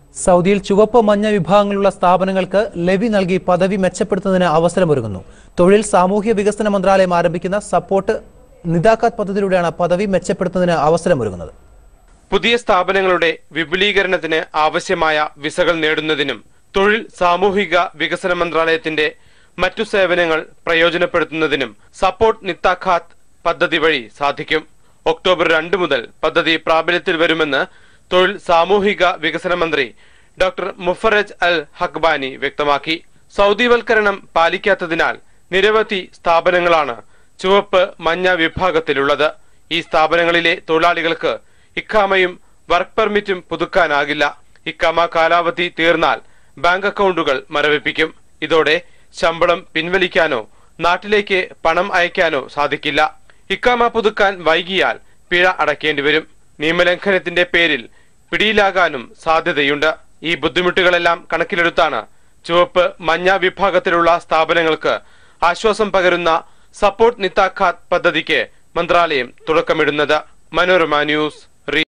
സൗദിയിൽ ചുവപ്പ് മഞ്ഞ വിഭാഗങ്ങളുള്ള സ്ഥാപനങ്ങൾക്ക് ലെവി നൽകി പദവി മെച്ചപ്പെടുത്തുന്നതിന് അവസരമൊരുങ്ങുന്നു തൊഴിൽ സാമൂഹ്യ വികസന മന്ത്രാലയം ആരംഭിക്കുന്ന സപ്പോർട്ട് നിതാഖാത്ത് പദ്ധതിയിലൂടെയാണ് പദവി മെച്ചപ്പെടുത്തുന്നതിന് അവസരമൊരുങ്ങുന്നത് പുതിയ സ്ഥാപനങ്ങളുടെ വിപുലീകരണത്തിന് ആവശ്യമായ വിസകൾ നേടുന്നതിനും തൊഴിൽ സാമൂഹിക വികസന മന്ത്രാലയത്തിന്റെ മറ്റു സേവനങ്ങൾ പ്രയോജനപ്പെടുത്തുന്നതിനും സപ്പോർട്ട് നിത്താഖാത്ത് പദ്ധതി വഴി സാധിക്കും ഒക്ടോബർ രണ്ട് മുതൽ പദ്ധതി പ്രാബല്യത്തിൽ വരുമെന്ന് തൊഴിൽ സാമൂഹിക വികസന മന്ത്രി ഡോക്ടർ മുഫറജ് അൽ ഹക്ബാനി വ്യക്തമാക്കി സൗദിവൽക്കരണം പാലിക്കാത്തതിനാൽ നിരവധി സ്ഥാപനങ്ങളാണ് ചുവപ്പ് മഞ്ഞ വിഭാഗത്തിലുള്ളത് ഈ സ്ഥാപനങ്ങളിലെ തൊഴിലാളികൾക്ക് ഇക്കാമയും വർക്ക് പെർമിറ്റും പുതുക്കാനാകില്ല ഇക്കാമ കാലാവധി തീർന്നാൽ ബാങ്ക് അക്കൗണ്ടുകൾ മരവിപ്പിക്കും ഇതോടെ ശമ്പളം പിൻവലിക്കാനോ നാട്ടിലേക്ക് പണം അയക്കാനോ സാധിക്കില്ല ഇക്കാമ പുതുക്കാൻ വൈകിയാൽ പിഴ അടയ്ക്കേണ്ടി വരും നിയമലംഘനത്തിന്റെ പേരിൽ പിടിയിലാകാനും സാധ്യതയുണ്ട് ഈ ബുദ്ധിമുട്ടുകളെല്ലാം കണക്കിലെടുത്താണ് ചുവപ്പ് മഞ്ഞ വിഭാഗത്തിലുള്ള സ്ഥാപനങ്ങൾക്ക് ആശ്വാസം പകരുന്ന സപ്പോർട്ട് നിത്താഖാത്ത് പദ്ധതിക്ക് മന്ത്രാലയം തുടക്കമിടുന്നത് മനോരമ ന്യൂസ്